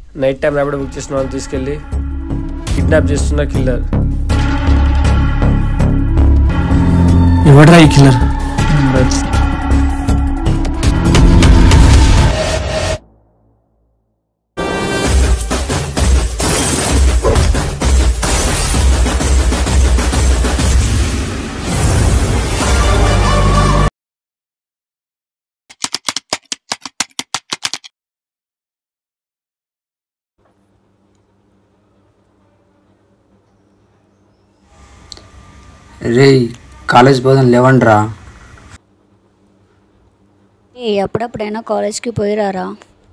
Night time Rapido book చేసిన వాళ్ళని తీసుకెళ్ళి కిడ్నాప్ చేస్తున్న కిల్లర్ ఎవడరా ఈ కిల్లర్ రే కాలేజ్ పోదాం లేవండ్రా ఏ అప్పుడప్పుడైనా కాలేజ్కి పోయిరారా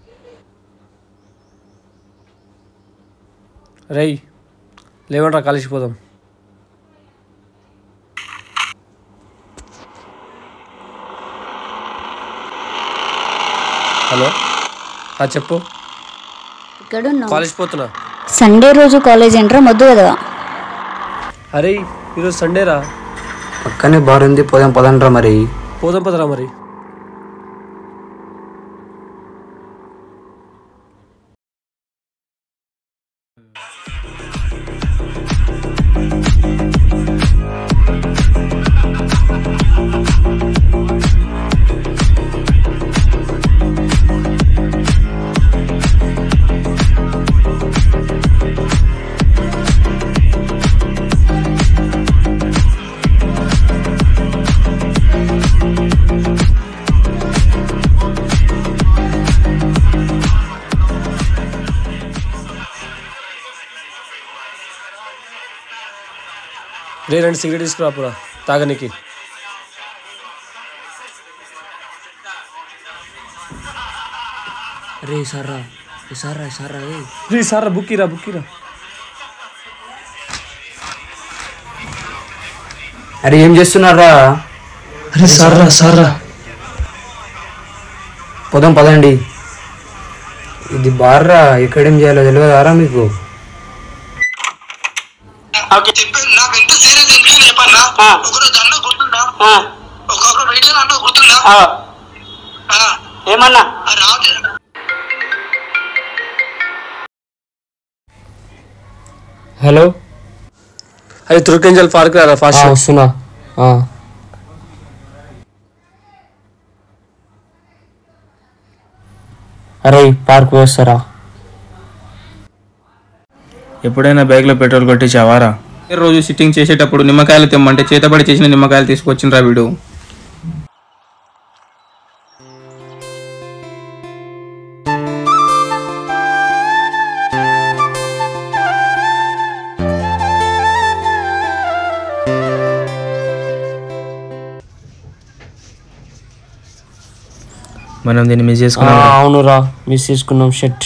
రై లేవంట్రా కాలేజీకి పోదాం హలో ఆ, చెప్పు ఇక్కడున్నావు కాలేజ్ పోతున్నా సండే రోజు కాలేజ్ ఏంట్రా మొద్దు కదా అరే ఈరోజు సండేరా పక్కనే బార్ ఉంది పోదాం పదండ్రా మరి పోదాం పదరా మరి రే రెండు సిగరెట్ తీసుకురా పురా తాగనికి రే సర్రా సర్రా సర్రా ఏ రీ సారా బుక్కిరా బుక్కిరా అరే ఏం చేస్తున్నారా అరే సార్రా సార్రా పోదాం పదండి ఇది బార్రా ఎక్కడేం చేయాలో తెలియదారా మీకు చెప్పాను నాకు ఎంత సీరియస్ ఎందుకు చెప్పన్నా ఒకరోజు అన్న గుర్తుందా ఒకప్పుడు రీజన్ అన్న గుర్తుందా ఏమన్నా రాత్రి హలో అది తుర్కంజల్ పార్క్ రా ఫాస్ట్ వస్తున్నా ఆ. అరే పార్క్ వస్తారా ఎప్పుడైనా బ్యాగ్లో పెట్రోల్ కొట్టించావారా రోజు సిట్టింగ్ చేసేటప్పుడు నిమ్మకాయలు తెమ్మంటే చేతబడి చేసిన నిమ్మకాయలు తీసుకొచ్చిండ్రా వీడు మనం దీన్ని మిస్ చేసుకున్నాం అవునురా మిస్ చేసుకున్నాం షెట్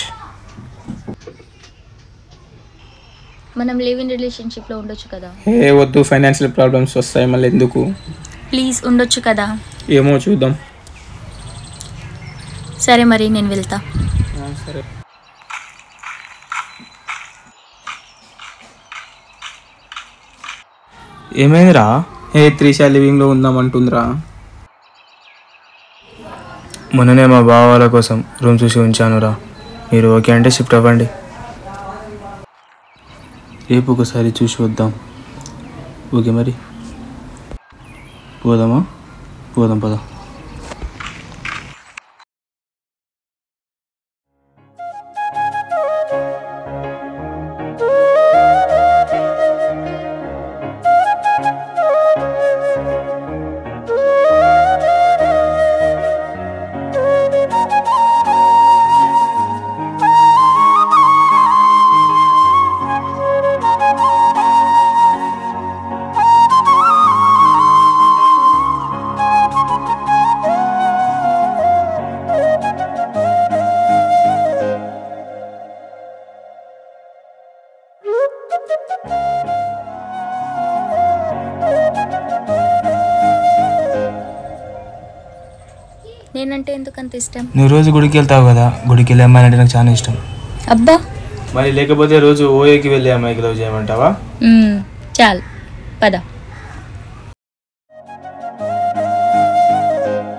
మనం లివ్ ఇన్ రిలేషన్షిప్లో ఉండొచ్చు కదా ఏ వద్దు ఫైనాన్షియల్ ప్రాబ్లమ్స్ వస్తాయి మళ్ళీ ఎందుకు ప్లీజ్ ఉండొచ్చు కదా ఏమో చూద్దాం సరే మరి నేను వెళ్తా సరే ఏమైందిరా ఏ త్రీషా లివింగ్లో ఉందామంటుందిరా మొన్ననే మా బావ వాళ్ళ కోసం రూమ్ చూసి ఉంచానురా మీరు ఓకే అంటే షిఫ్ట్ అవ్వండి రేపు ఒకసారి చూసి వద్దాం ఓకే మరి పోదామా పోదాం పదా నేనంటే ఎందుకు అంత ఇష్టం నువ్వు రోజు గుడికి వెళ్తావు కదా గుడికి వెళ్ళే అమ్మాయి అంటే నాకు చాలా ఇష్టం అబ్బా మరి లేకపోతే రోజు ఓఏకి వెళ్ళి అమ్మాయికి లవ్ చేయమంటావా మ్మ్, చాల్ పద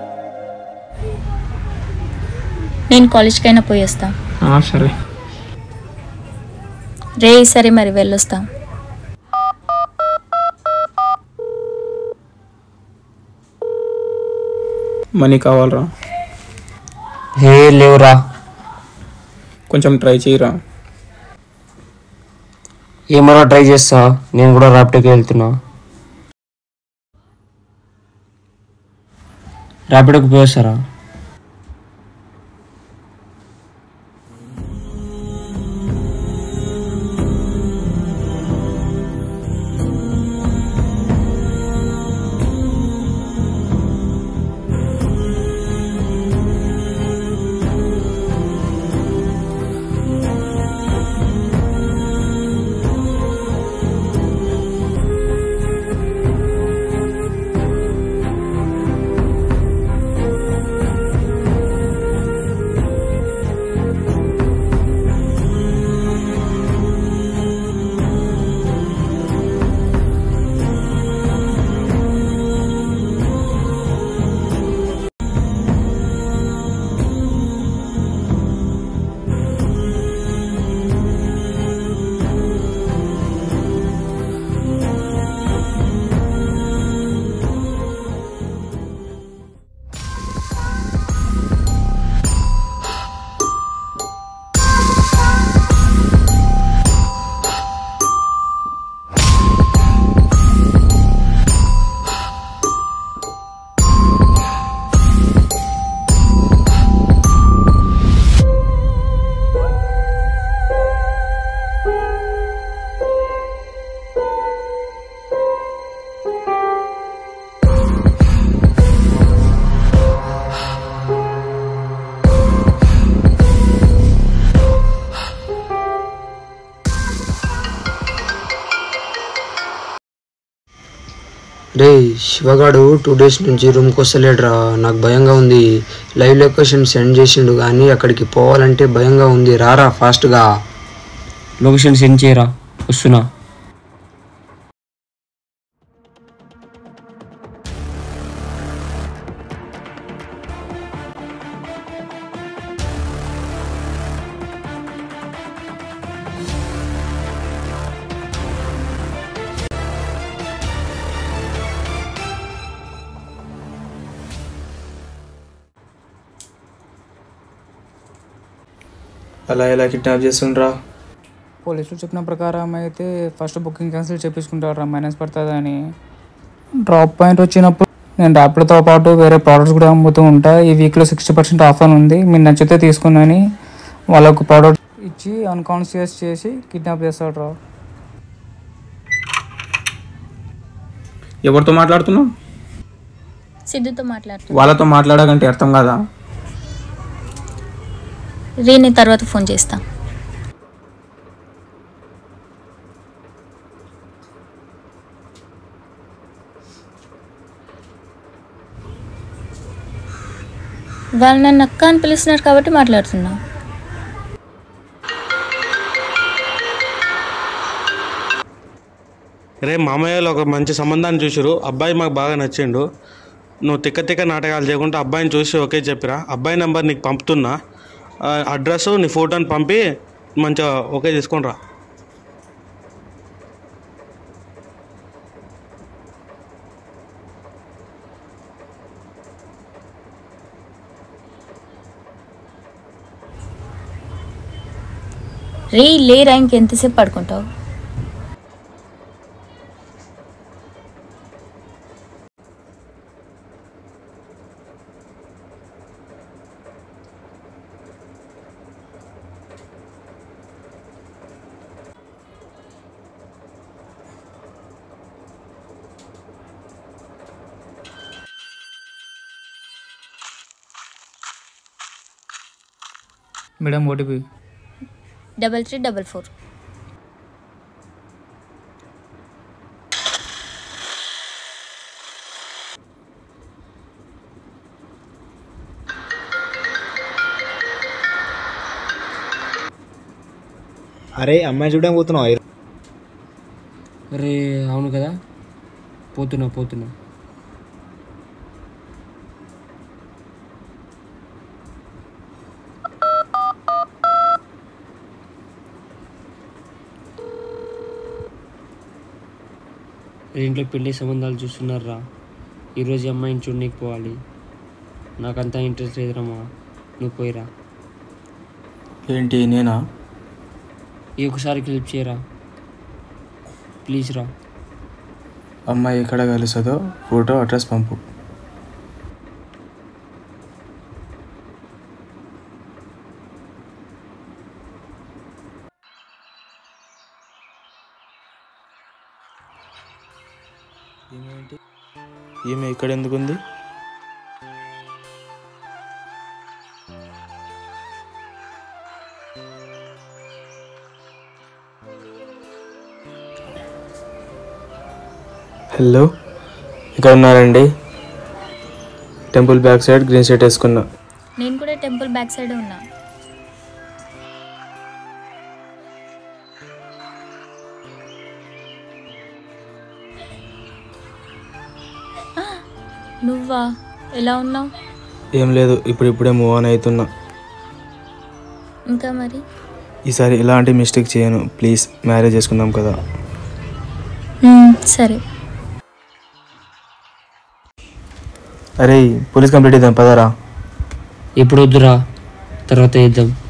నేను కాలేజ్కైనా పోయేస్తా సరే రే సరే మరి వెళ్ళొస్తాం మనీ కావాలరా హే లేవురా కొంచెం ట్రై చేయరా ఏమన్నా ట్రై చేస్తా నేను కూడా ర్యాపిడోకి వెళ్తున్నా ర్యాపిడోకి పోయేస్తారా రే శివగాడు టూ డేస్ నుంచి రూమ్కి వస్తలేడురా నాకు భయంగా ఉంది లైవ్ లొకేషన్ సెండ్ చేసిండు కానీ అక్కడికి పోవాలంటే భయంగా ఉంది రారా ఫాస్ట్గా లొకేషన్ సెండ్ చేయరా వస్తున్నా అలా ఎలా కిడ్నాప్ చేస్తుండ్రా పోలీసులు చెప్పిన ప్రకారం అయితే ఫస్ట్ బుకింగ్ క్యాన్సిల్ చేపించుకుంటారా మైనస్ పడుతుంది అని డ్రాప్ పాయింట్ వచ్చినప్పుడు నేను ర్యాపిడ్తో పాటు వేరే ప్రోడక్ట్స్ కూడా అమ్ముతూ ఉంటా ఈ వీక్లో సిక్స్టీ పర్సెంట్ ఆఫర్ ఉంది మీరు నచ్చితే తీసుకున్నాని వాళ్ళకు ప్రోడక్ట్ ఇచ్చి అన్కాన్షియస్ చేసి కిడ్నాప్ చేస్తాడు రా ఎవరితో మాట్లాడుతున్నావు సిద్ధుతో మాట్లాడుతూ వాళ్ళతో మాట్లాడకంటే అర్థం కాదా రే నేను తర్వాత ఫోన్ చేస్తా వాళ్ళు నన్ను అక్క అని పిలుస్తున్నారు కాబట్టి మాట్లాడుతున్నా రే మామయ్యలో ఒక మంచి సంబంధాన్ని చూసిరు అబ్బాయి మాకు బాగా నచ్చిండు నువ్వు తిక్క తిక్క నాటకాలు చేయకుండా అబ్బాయిని చూసి ఓకే చెప్పిరా అబ్బాయి నెంబర్ నీకు పంపుతున్నా ఆ, అడ్రస్ నీ ఫోటోని పంపి మంచిగా ఓకే తీసుకొని రా రే లేరా ఇంకెంతసేపు పడుకుంటావు madam OTP double three double four అరే అమ్మాయి చూడడానికి పోతున్నావు అరే అవును కదా పోతున్నా పోతున్నా ఇంట్లో పెళ్లి సంబంధాలు చూస్తున్నారా ఈరోజు ఈ అమ్మాయిని చూడనీకి పోవాలి నాకంతా ఇంట్రెస్ట్ లేదురమ్మా నువ్వు పోయిరా ఏంటి నేనా ఈ ఒకసారి హెల్ప్ చేయరా ప్లీజ్ రా అమ్మాయి ఎక్కడ కలుస్తుందో ఫోటో అడ్రస్ పంపు ఈమె ఇక్కడ ఎందుకుంది హలో ఇక్కడ ఉన్నారండి temple back side green shirt వేసుకున్నా నేను కూడా టెంపుల్ బ్యాక్ సైడ్ ఉన్నా ఆ, నువ్వా ఎలా ఉన్నావు ఏం లేదు ఇప్పుడు ఇప్పుడే మూవ్ ఆన్ అవుతున్నా ఇంకా మరి ఈసారి ఎలాంటి మిస్టేక్ చేయను ప్లీజ్ మ్యారేజ్ చేసుకుందాం కదా మ్మ్, సరే అరే పోలీస్ కంప్లీట్ ఇద్దాం పదరా ఎప్పుడు వద్దురా తర్వాత ఇద్దాం